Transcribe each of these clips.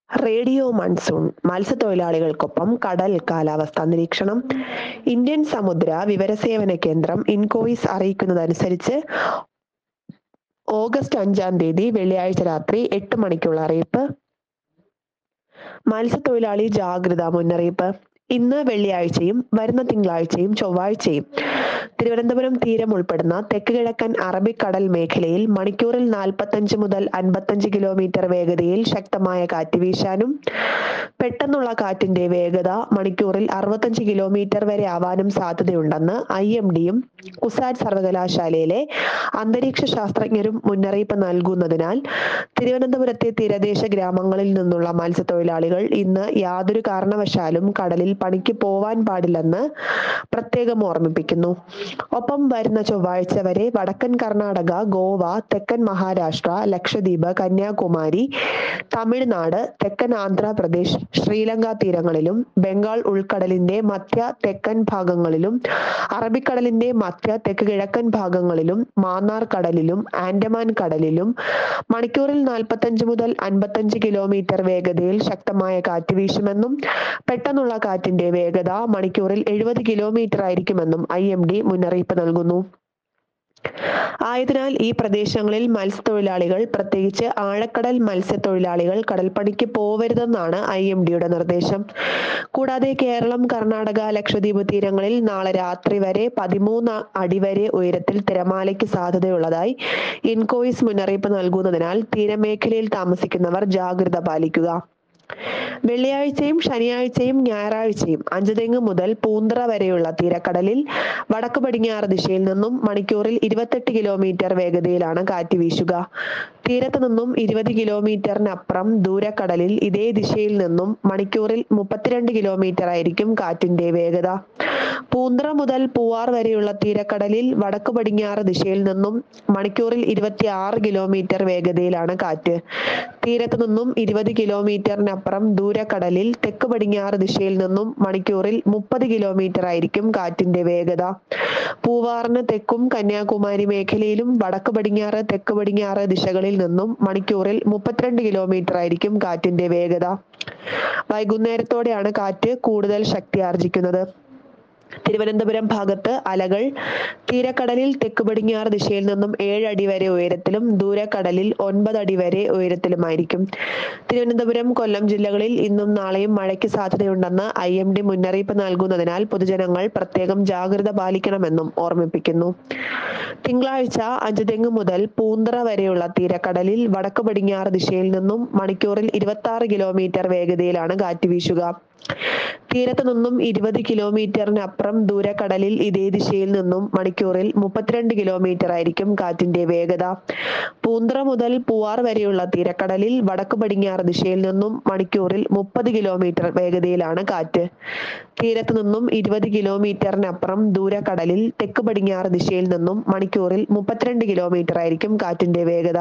radio monsoon മത്സ്യത്തൊഴിലാളികൾക്കൊപ്പം കടൽ കാലാവസ്ഥാ നിരീക്ഷണം ഇന്ത്യൻ സമുദ്ര വിവരസേവന കേന്ദ്രം ഇൻകോയിസ് അറിയിക്കുന്നതനുസരിച്ച് ഓഗസ്റ്റ് അഞ്ചാം തീയതി വെള്ളിയാഴ്ച രാത്രി എട്ട് മണിക്കുള്ള അറിയിപ്പ് മത്സ്യത്തൊഴിലാളി ജാഗ്രതാ മുന്നറിയിപ്പ് ഇന്ന് വെള്ളിയാഴ്ചയും വരുന്ന തിങ്കളാഴ്ചയും ചൊവ്വാഴ്ചയും തിരുവനന്തപുരം തീരം ഉൾപ്പെടുന്ന തെക്ക് കിഴക്കൻ അറബിക്കടൽ മേഖലയിൽ മണിക്കൂറിൽ നാൽപ്പത്തഞ്ച് മുതൽ അൻപത്തഞ്ച് കിലോമീറ്റർ വേഗതയിൽ ശക്തമായ കാറ്റ് വീശാനും പെട്ടെന്നുള്ള കാറ്റിന്റെ വേഗത മണിക്കൂറിൽ അറുപത്തഞ്ച് കിലോമീറ്റർ വരെ ആവാനും സാധ്യതയുണ്ടെന്ന് ഐ എം ഡിയും കുസാറ്റ് സർവകലാശാലയിലെ അന്തരീക്ഷ ശാസ്ത്രജ്ഞരും മുന്നറിയിപ്പ് നൽകുന്നതിനാൽ തിരുവനന്തപുരത്തെ തീരദേശ ഗ്രാമങ്ങളിൽ നിന്നുള്ള മത്സ്യത്തൊഴിലാളികൾ ഇന്ന് യാതൊരു കാരണവശാലും കടലിൽ പണിക്ക് പോവാൻ പാടില്ലെന്ന് പ്രത്യേകം ഓർമ്മിപ്പിക്കുന്നു ഒപ്പം വരുന്ന ചൊവ്വാഴ്ച വരെ വടക്കൻ കർണാടക ഗോവ തെക്കൻ മഹാരാഷ്ട്ര ലക്ഷദ്വീപ് കന്യാകുമാരി തമിഴ്നാട് തെക്കൻ ആന്ധ്രാപ്രദേശ് ശ്രീലങ്ക തീരങ്ങളിലും ബംഗാൾ ഉൾക്കടലിന്റെ മധ്യ തെക്കൻ ഭാഗങ്ങളിലും അറബിക്കടലിന്റെ മധ്യ തെക്ക് കിഴക്കൻ ഭാഗങ്ങളിലും മാന്നാർ കടലിലും ആൻഡമാൻ കടലിലും മണിക്കൂറിൽ നാൽപ്പത്തഞ്ച് മുതൽ അൻപത്തഞ്ച് കിലോമീറ്റർ വേഗതയിൽ ശക്തമായ കാറ്റ് വീശുമെന്നും പെട്ടെന്നുള്ള കാറ്റിന്റെ വേഗത മണിക്കൂറിൽ എഴുപത് കിലോമീറ്റർ ആയിരിക്കുമെന്നും ഐ എം ഡി മുന്നറിയിപ്പ് നൽകുന്നു ആയതിനാൽ ഈ പ്രദേശങ്ങളിൽ മത്സ്യത്തൊഴിലാളികൾ പ്രത്യേകിച്ച് ആഴക്കടൽ മത്സ്യത്തൊഴിലാളികൾ കടൽപ്പണിക്ക് പോവരുതെന്നാണ് ഐ എം ഡിയുടെ നിർദ്ദേശം കൂടാതെ കേരളം കർണാടക ലക്ഷദ്വീപ് തീരങ്ങളിൽ നാളെ രാത്രി വരെ പതിമൂന്ന് അടി വരെ ഉയരത്തിൽ തിരമാലയ്ക്ക് സാധ്യതയുള്ളതായി ഇൻകോയിസ് മുന്നറിയിപ്പ് നൽകുന്നതിനാൽ തീരമേഖലയിൽ താമസിക്കുന്നവർ ജാഗ്രത പാലിക്കുക വെള്ളിയാഴ്ചയും ശനിയാഴ്ചയും ഞായറാഴ്ചയും അഞ്ചുതെങ്ങ് മുതൽ പൂന്തറ വരെയുള്ള തീരക്കടലിൽ വടക്ക് പടിഞ്ഞാറ് ദിശയിൽ നിന്നും മണിക്കൂറിൽ ഇരുപത്തെട്ട് കിലോമീറ്റർ വേഗതയിലാണ് കാറ്റ് വീശുക തീരത്ത് നിന്നും ഇരുപത് കിലോമീറ്ററിനപ്പുറം ദൂരക്കടലിൽ ഇതേ ദിശയിൽ നിന്നും മണിക്കൂറിൽ മുപ്പത്തിരണ്ട് കിലോമീറ്റർ ആയിരിക്കും കാറ്റിന്റെ വേഗത പൂന്തറ മുതൽ പൂവാർ വരെയുള്ള തീരക്കടലിൽ വടക്ക് പടിഞ്ഞാറ് ദിശയിൽ നിന്നും മണിക്കൂറിൽ ഇരുപത്തി ആറ് കിലോമീറ്റർ വേഗതയിലാണ് കാറ്റ് തീരത്ത് നിന്നും ഇരുപത് കിലോമീറ്ററിനപ്പുറം ദൂരക്കടലിൽ തെക്ക് പടിഞ്ഞാറ് ദിശയിൽ നിന്നും മണിക്കൂറിൽ മുപ്പത് കിലോമീറ്റർ ആയിരിക്കും കാറ്റിന്റെ വേഗത പൂവാറിന് തെക്കും കന്യാകുമാരി മേഖലയിലും വടക്ക് പടിഞ്ഞാറ് തെക്ക് പടിഞ്ഞാറ് ദിശകളിൽ നിന്നും മണിക്കൂറിൽ മുപ്പത്തിരണ്ട് കിലോമീറ്റർ ആയിരിക്കും കാറ്റിന്റെ വേഗത വൈകുന്നേരത്തോടെയാണ് കാറ്റ് കൂടുതൽ ശക്തി ആർജിക്കുന്നത് തിരുവനന്തപുരം ഭാഗത്ത് അലകൾ തീരക്കടലിൽ തെക്ക് പടിഞ്ഞാറ് ദിശയിൽ നിന്നും ഏഴ് അടി വരെ ഉയരത്തിലും ദൂരക്കടലിൽ ഒൻപത് അടി വരെ ഉയരത്തിലുമായിരിക്കും തിരുവനന്തപുരം കൊല്ലം ജില്ലകളിൽ ഇന്നും നാളെയും മഴയ്ക്ക് സാധ്യതയുണ്ടെന്ന് ഐ എം ഡി മുന്നറിയിപ്പ് നൽകുന്നതിനാൽ പൊതുജനങ്ങൾ പ്രത്യേകം ജാഗ്രത പാലിക്കണമെന്നും ഓർമ്മിപ്പിക്കുന്നു തിങ്കളാഴ്ച അഞ്ചുതെങ്ങ് മുതൽ പൂന്തറ വരെയുള്ള തീരക്കടലിൽ വടക്ക് പടിഞ്ഞാറ് ദിശയിൽ നിന്നും മണിക്കൂറിൽ ഇരുപത്തി ആറ് കിലോമീറ്റർ വേഗതയിലാണ് കാറ്റ് വീശുക തീരത്ത് നിന്നും ഇരുപത് കിലോമീറ്ററിനപ്പുറം ദൂരക്കടലിൽ ഇതേ ദിശയിൽ നിന്നും മണിക്കൂറിൽ മുപ്പത്തിരണ്ട് കിലോമീറ്റർ ആയിരിക്കും കാറ്റിന്റെ വേഗത പൂന്തറ മുതൽ പൂവാർ വരെയുള്ള തീരക്കടലിൽ വടക്ക് പടിഞ്ഞാറ് ദിശയിൽ നിന്നും മണിക്കൂറിൽ മുപ്പത് കിലോമീറ്റർ വേഗതയിലാണ് കാറ്റ് തീരത്ത് നിന്നും ഇരുപത് കിലോമീറ്ററിനപ്പുറം ദൂരക്കടലിൽ തെക്ക് പടിഞ്ഞാറ് ദിശയിൽ നിന്നും മണിക്കൂറിൽ മുപ്പത്തിരണ്ട് കിലോമീറ്റർ ആയിരിക്കും കാറ്റിന്റെ വേഗത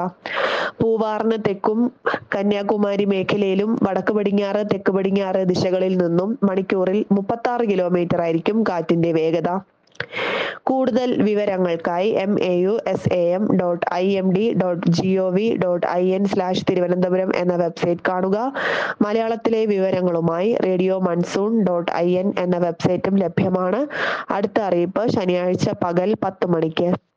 പൂവാറിന് തെക്കും കന്യാകുമാരി മേഖലയിലും വടക്ക് പടിഞ്ഞാറ് തെക്ക് പടിഞ്ഞാറ് ദിശകളിൽ നിന്നും മണിക്കൂറിൽ മുപ്പത്തി ആറ് കിലോമീറ്റർ ആയിരിക്കും കാറ്റിന്റെ വേഗത കൂടുതൽ വിവരങ്ങൾക്കായി M A U S A M dot I M D dot G O V dot I N slash Thiruvananthapuram എന്ന വെബ്സൈറ്റ് കാണുക മലയാളത്തിലെ വിവരങ്ങളുമായി radio monsoon dot I N എന്ന വെബ്സൈറ്റും ലഭ്യമാണ് അടുത്ത അറിയിപ്പ് ശനിയാഴ്ച പകൽ പത്ത് മണിക്ക്